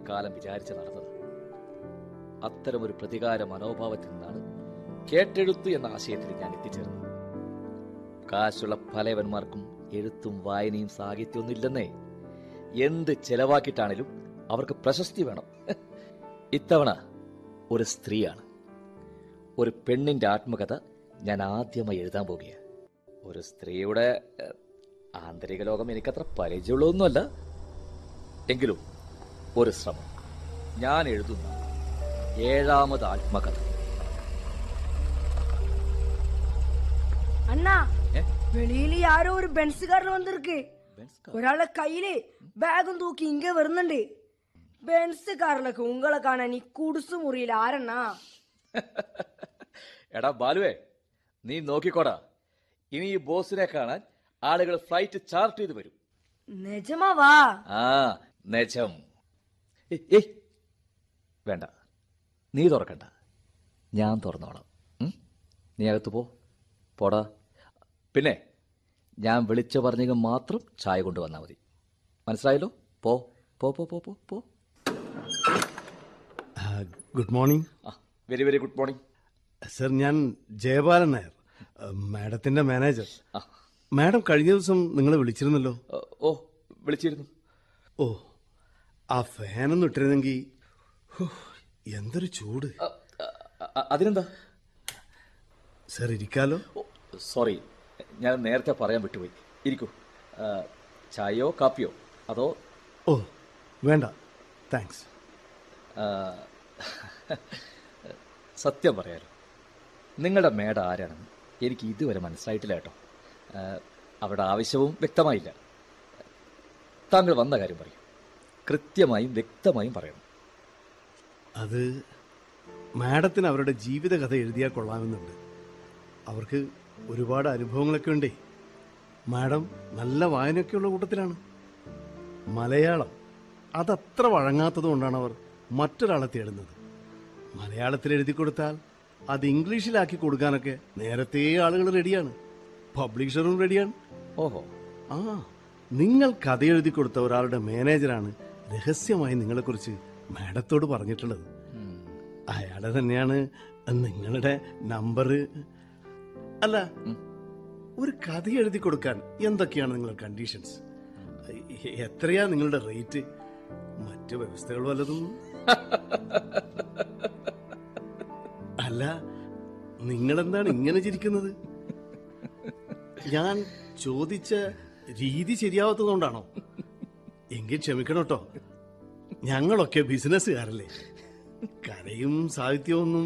കാലം വിചാരിച്ച് നടന്നത് അത്തരമൊരു പ്രതികാര മനോഭാവത്തിൽ നിന്നാണ് കേട്ടെഴുത്ത് എന്ന ആശയത്തിൽ ഞാൻ എത്തിച്ചേർന്നത് കാശുള്ള പലവന്മാർക്കും എഴുത്തും വായനയും സാഹിത്യമൊന്നും ഇല്ലെന്നേ എന്ത് ചെലവാക്കിയിട്ടാണേലും അവർക്ക് പ്രശസ്തി വേണം ഇത്തവണ ഒരു സ്ത്രീയാണ് ഒരു പെണ്ണിന്റെ ആത്മകഥ ഞാൻ ആദ്യമായി എഴുതാൻ പോകുക ഒരു സ്ത്രീയുടെ ഏഹ്, ആന്തരിക ലോകം എനിക്കത്ര പരിചയമുള്ളതൊന്നുമല്ല എങ്കിലും ഒരു ശ്രമം ഞാൻ എഴുതുന്ന ഏഴാമത് ആത്മകഥ அண்ணா ഏ? വെളിയിൽ யாரோ ഒരു ബെൻസുകാരൻ വന്നിருக்கு ബെൻസ് കാർ? ഒരാളെ കയ്യില് ബാഗും തൂക്കി ഇങ്ങ വരുന്നുണ്ട് ബെൻസ് കാറിലൊക്കെ ഉങ്ങളെ കാണാൻ ഈ കുടുസു മുറിയിൽ ആരെണ്ണാ എടാ ബാലുവേ നീ നോക്കിക്കോടാ ഇനി ഈ ബോസിനെ കാണാൻ ആളുകൾ ഫ്ലൈറ്റ് ചാർട്ട് ചെയ്ത് വരും നിജമാവാ ആ നെജം ഏയ്, ഏയ് വേണ്ട നീ തുറക്കണ്ട ഞാൻ തുറന്നോളാം ഉം? നീ അകത്ത് പോ പോടാ പിന്നെ ഞാൻ വിളിച്ചു പറഞ്ഞെങ്കിൽ മാത്രം ചായ കൊണ്ടുവന്നാൽ മതി മനസ്സിലായല്ലോ പോ പോ പോ പോ പോ പോ good morning ah very very good morning sir ഞാൻ ജയപാലൻ നായർ ആ, മാഡത്തിന്റെ മാനേജർ ആ മാഡം കഴിഞ്ഞ ദിവസം നിങ്ങളെ വിളിച്ചിരുന്നല്ലോ ഓ, ഓ വിളിച്ചിരുന്നു ഓ ആ ഫാനൊന്നും ഇട്ടിരുന്നെങ്കിൽ ഹോ, എന്തൊരു ചൂട് ആ, ആ, ആ, അതിനെന്താ സർ ഇരിക്കാലോ ഓ, സോറി ഞാൻ നേരത്തെ പറയാൻ വിട്ടുപോയി ഇരിക്കൂ ആ, ചായയോ കാപ്പിയോ അതോ ഓ വേണ്ട താങ്ക്സ് ആ, സത്യം പറയാലോ നിങ്ങളുടെ മേഡ ആരാണെന്ന് എനിക്ക് ഇതുവരെ മനസ്സിലായിട്ടില്ല കേട്ടോ ആ, അവരുടെ ആവശ്യവും വ്യക്തമായില്ല താങ്കൾ വന്ന കാര്യം പറയും കൃത്യമായും വ്യക്തമായും പറയണം അത് മാഡത്തിന് അവരുടെ ജീവിതകഥ എഴുതിയാൽ കൊള്ളാമെന്നുണ്ട് അവർക്ക് ഒരുപാട് അനുഭവങ്ങളൊക്കെ ഉണ്ടേ മാഡം നല്ല വായനയൊക്കെയുള്ള കൂട്ടത്തിലാണ് മലയാളം അതത്ര വഴങ്ങാത്തത് കൊണ്ടാണ് അവർ മറ്റൊരാളെ തേടുന്നത് മലയാളത്തിൽ എഴുതി കൊടുത്താൽ അത് ഇംഗ്ലീഷിലാക്കി കൊടുക്കാനൊക്കെ നേരത്തെ ആളുകൾ റെഡിയാണ് പബ്ലിഷറും റെഡിയാണ് ഓഹോ ആ നിങ്ങൾ കഥ എഴുതി കൊടുത്ത ഒരാളുടെ മാനേജറാണ് രഹസ്യമായി നിങ്ങളെക്കുറിച്ച് മാഡത്തോട് പറഞ്ഞിട്ടുള്ളത് ഉം. അയാളെ തന്നെയാണ് നിങ്ങളുടെ നമ്പർ അല്ല ഒരു കഥ എഴുതി കൊടുക്കാൻ എന്തൊക്കെയാണ് നിങ്ങളുടെ കണ്ടീഷൻസ് എത്രയാ നിങ്ങളുടെ റേറ്റ് മറ്റു വ്യവസ്ഥകൾ വല്ലതും അല്ല നിങ്ങളെന്താണ് ഇങ്ങനെ ചിരിക്കുന്നത് ഞാൻ ചോദിച്ച രീതി ശരിയാവാത്തതുകൊണ്ടാണോ എങ്കിൽ ക്ഷമിക്കണം കേട്ടോ ഞങ്ങളൊക്കെ ബിസിനസ്സുകാരല്ലേ കലയും സാഹിത്യവും ഒന്നും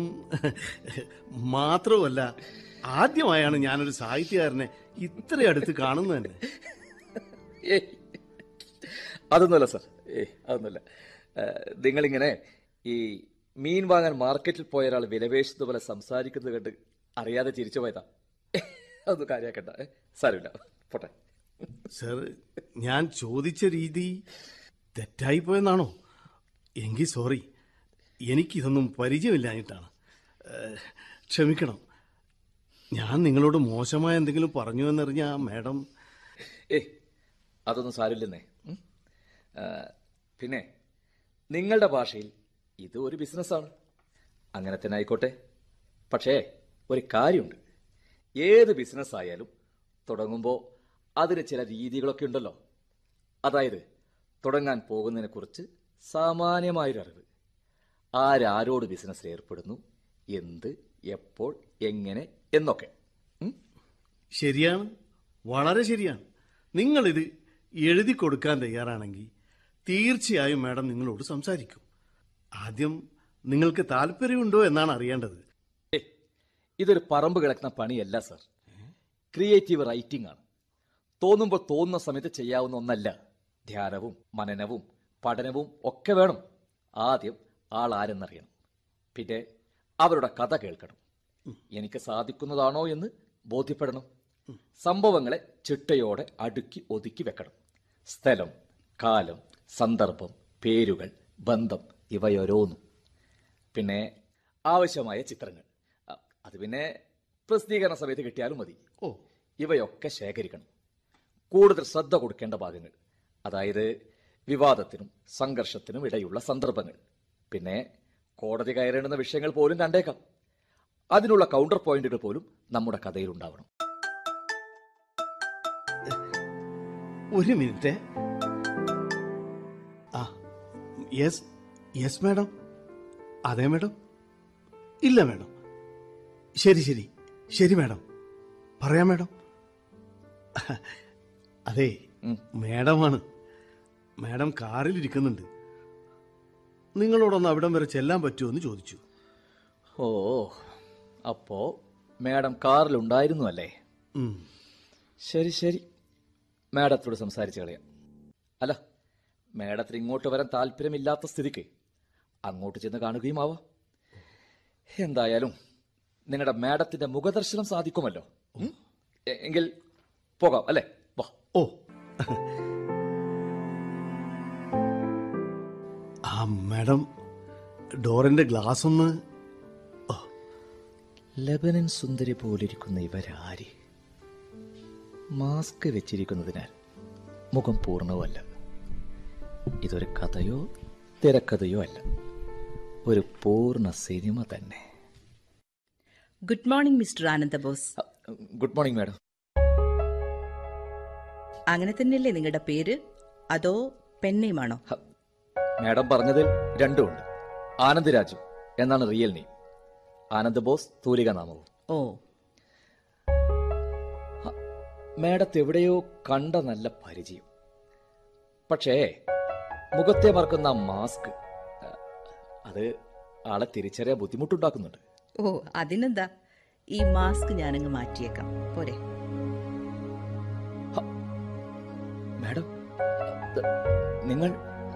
മാത്രവുമല്ല ആദ്യമായാണ് ഞാനൊരു സാഹിത്യകാരനെ ഇത്ര അടുത്ത് കാണുന്നത് തന്നെ ഏയ് അതൊന്നുമല്ല സാർ ഏയ് അതൊന്നുമല്ല ഏഹ്, നിങ്ങളിങ്ങനെ ഈ മീൻ വാങ്ങാൻ മാർക്കറ്റിൽ പോയ ഒരാൾ വിലപേശുന്ന പോലെ സംസാരിക്കുന്നത് കണ്ട് അറിയാതെ ചിരിച്ചു പോയതാ അതൊന്നും കാര്യാക്കണ്ട ഏ, സാരമില്ല പോട്ടെ സർ ഞാൻ ചോദിച്ച രീതി തെറ്റായി പോയെന്നാണോ എങ്കിൽ സോറി എനിക്കിതൊന്നും പരിചയമില്ലാഞ്ഞിട്ടാണ് ഏഹ്, ക്ഷമിക്കണം ഞാൻ നിങ്ങളോട് മോശമായ എന്തെങ്കിലും പറഞ്ഞു എന്നറിഞ്ഞ മാഡം ഏയ് അതൊന്നും സാരമില്ലെന്നേ ഉം. ആ, പിന്നെ നിങ്ങളുടെ ഭാഷയിൽ ഇത് ഒരു ബിസിനസ്സാണ് അങ്ങനെ തന്നെ ആയിക്കോട്ടെ പക്ഷേ ഒരു കാര്യമുണ്ട് ഏത് ബിസിനസ് ആയാലും തുടങ്ങുമ്പോൾ അതിന് ചില രീതികളൊക്കെ ഉണ്ടല്ലോ അതായത് തുടങ്ങാൻ പോകുന്നതിനെ കുറിച്ച് സാമാന്യമായൊരു അറിവ് ആരാരോട് ബിസിനസ്സിൽ ഏർപ്പെടുന്നു എന്ത് എപ്പോൾ എങ്ങനെ എന്നൊക്കെ ഉം? ശരിയാണ് വളരെ ശരിയാണ് നിങ്ങളിത് എഴുതി കൊടുക്കാൻ തയ്യാറാണെങ്കിൽ തീർച്ചയായും മാഡം നിങ്ങളോട് സംസാരിക്കും ആദ്യം നിങ്ങൾക്ക് താല്പര്യമുണ്ടോ എന്നാണ് അറിയേണ്ടത് ഏയ്, ഇതൊരു പറമ്പ് കിടക്കുന്ന പണിയല്ല സർ ക്രിയേറ്റീവ് റൈറ്റിംഗ് ആണ് തോന്നുമ്പോൾ തോന്നുന്ന സമയത്ത് ചെയ്യാവുന്ന ഒന്നല്ല ധ്യാനവും മനനവും പഠനവും ഒക്കെ വേണം ആദ്യം ആൾ ആരെന്നറിയണം പിന്നെ അവരുടെ കഥ കേൾക്കണം എനിക്ക് സാധിക്കുന്നതാണോ എന്ന് ബോധ്യപ്പെടണം സംഭവങ്ങളെ ചിട്ടയോടെ അടുക്കി ഒതുക്കി വെക്കണം സ്ഥലം കാലം സന്ദർഭം പേരുകൾ ബന്ധം ഇവയോരോന്നും പിന്നെ ആവശ്യമായ ചിത്രങ്ങൾ അ- അത് പിന്നെ പ്രസിദ്ധീകരണ സമയത്ത് കിട്ടിയാലും മതി ഓ ഇവയൊക്കെ ശേഖരിക്കണം കൂടുതൽ ശ്രദ്ധ കൊടുക്കേണ്ട ഭാഗങ്ങൾ അതായത് വിവാദത്തിനും സംഘർഷത്തിനും ഇടയുള്ള സന്ദർഭങ്ങൾ പിന്നെ കോടതി കയറേണ്ടുന്ന വിഷയങ്ങൾ പോലും കണ്ടേക്കാം അതിനുള്ള കൗണ്ടർ പോയിന്റുകൾ പോലും നമ്മുടെ കഥയിൽ ഉണ്ടാവണം ഒരു മിനിറ്റ് ആ യെസ് യെസ് മാഡം അതെ മാഡം ഇല്ല മാഡം ശരി ശരി ശരി മാഡം പറയാം മാഡം അതെ ഉം. മാഡമാണ് മാഡം കാറിൽ ഇരിക്കുന്നുണ്ട് നിങ്ങളോടൊന്ന് അവിടം വരെ ചെല്ലാൻ പറ്റുമോ എന്ന് ചോദിച്ചു ഓ അപ്പോ മാഡം കാറിലുണ്ടായിരുന്നു അല്ലേ ഉം. ശരി ശരി മാഡത്തോട് സംസാരിച്ച് കളയാം അല്ല മാഡത്തിന് ഇങ്ങോട്ട് വരാൻ താല്പര്യമില്ലാത്ത സ്ഥിതിക്ക് അങ്ങോട്ട് ചെന്ന് കാണുകയും ആവാം എന്തായാലും നിങ്ങളുടെ മാഡത്തിന്റെ മുഖദർശനം സാധിക്കുമല്ലോ ഉം? എ- എങ്കിൽ പോകാം അല്ലേ വാ ഓ ആ മാഡം ഡോറിന്റെ ഗ്ലാസ് ഒന്ന് ലബനൻ സുന്ദരി പോലിരിക്കുന്ന ഇവരാര് മാസ്ക് വെച്ചിരിക്കുന്നതിനാൽ മുഖം പൂർണ്ണവുമല്ല ഇതൊരു കഥയോ തിരക്കഥയോ അല്ല ഒരു പൂർണ്ണ സിനിമ തന്നെ good morning mister Anandabose uh, good morning madam അങ്ങനെ തന്നെയല്ലേ നിങ്ങളുടെ പേര് അതോ പെണ്ണയുമാണോ ഹ, മാഡം പറഞ്ഞതിൽ രണ്ടുമുണ്ട് ആനന്ദ് രാജു എന്നാണ് റിയൽ നെയിം ആനന്ദ് ബോസ് തൂലിക നാമവും ഓ മാഡത്തെ എവിടെയോ കണ്ട നല്ല പരിചയം പക്ഷേ മുഖത്തെ മറക്കുന്ന ആ മാസ്ക് അ, അത് ആളെ തിരിച്ചറിയാൻ ബുദ്ധിമുട്ടുണ്ടാക്കുന്നുണ്ട് ഓ അതിനെന്താ ഈ മാസ്ക് ഞാനങ്ങ് മാറ്റിയേക്കാം പോരെ മാഡം ത് നിങ്ങൾ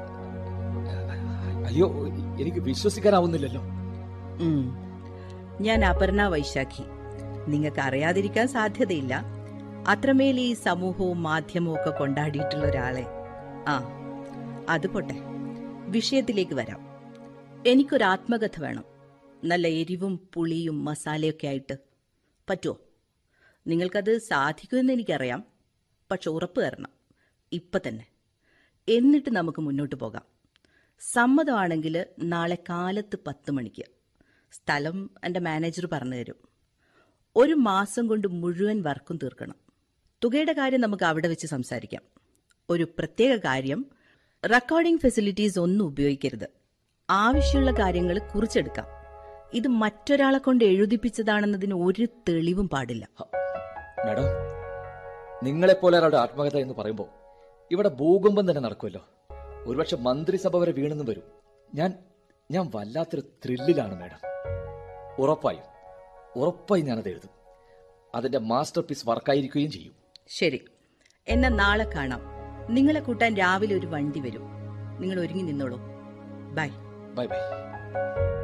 അയ്യോ എനിക്ക് വിശ്വസിക്കാനാവുന്നില്ലല്ലോ ഉം. ഞാൻ അപർണ വൈശാഖി നിങ്ങൾക്ക് അറിയാതിരിക്കാൻ സാധ്യതയില്ല അത്രമേൽ ഈ സമൂഹവും മാധ്യമവും ഒക്കെ കൊണ്ടാടിയിട്ടുള്ള ഒരാളെ ആ അത് പോട്ടെ വിഷയത്തിലേക്ക് വരാം എനിക്കൊരു ആത്മകഥ വേണം നല്ല എരിവും പുളിയും മസാലയൊക്കെ ആയിട്ട് പറ്റുമോ നിങ്ങൾക്കത് സാധിക്കുമെന്ന് എനിക്കറിയാം പക്ഷെ ഉറപ്പ് തരണം ഇപ്പൊ തന്നെ എന്നിട്ട് നമുക്ക് മുന്നോട്ട് പോകാം സമ്മതമാണെങ്കിൽ നാളെ കാലത്ത് പത്ത് മണിക്ക് സ്ഥലം എൻ്റെ മാനേജർ പറഞ്ഞു തരും ഒരു മാസം കൊണ്ട് മുഴുവൻ വർക്കും തീർക്കണം തുകയുടെ കാര്യം നമുക്ക് അവിടെ വെച്ച് സംസാരിക്കാം ഒരു പ്രത്യേക കാര്യം റെക്കോർഡിംഗ് ഫെസിലിറ്റീസ് ഒന്നും ഉപയോഗിക്കരുത് ആവശ്യമുള്ള കാര്യങ്ങൾ കുറിച്ചെടുക്കാം ഇത് മറ്റൊരാളെ കൊണ്ട് എഴുതിപ്പിച്ചതാണെന്നതിന് ഒരു തെളിവും പാടില്ല മാഡം നിങ്ങളെപ്പോലെ ഒരാളുടെ ആത്മകഥ എന്ന് പറയുമ്പോൾ ഇവിടെ ഭൂകമ്പം തന്നെ നടക്കുമല്ലോ ഒരുപക്ഷെ മന്ത്രിസഭ വരെ വീണെന്നും വരും ഞാൻ ഞാൻ വല്ലാത്തൊരു ത്രില്ലിലാണ് മാഡം ഉറപ്പായും ഉറപ്പായും ഞാനത് എഴുതും അതിന്റെ മാസ്റ്റർ പീസ് വർക്കായിരിക്കുകയും ചെയ്യും ശരി എന്നാ നാളെ കാണാം നിങ്ങളെ കൂട്ടാൻ രാവിലെ ഒരു വണ്ടി വരും നിങ്ങൾ ഒരുങ്ങി നിന്നോളൂ ബൈ ബൈ ബൈ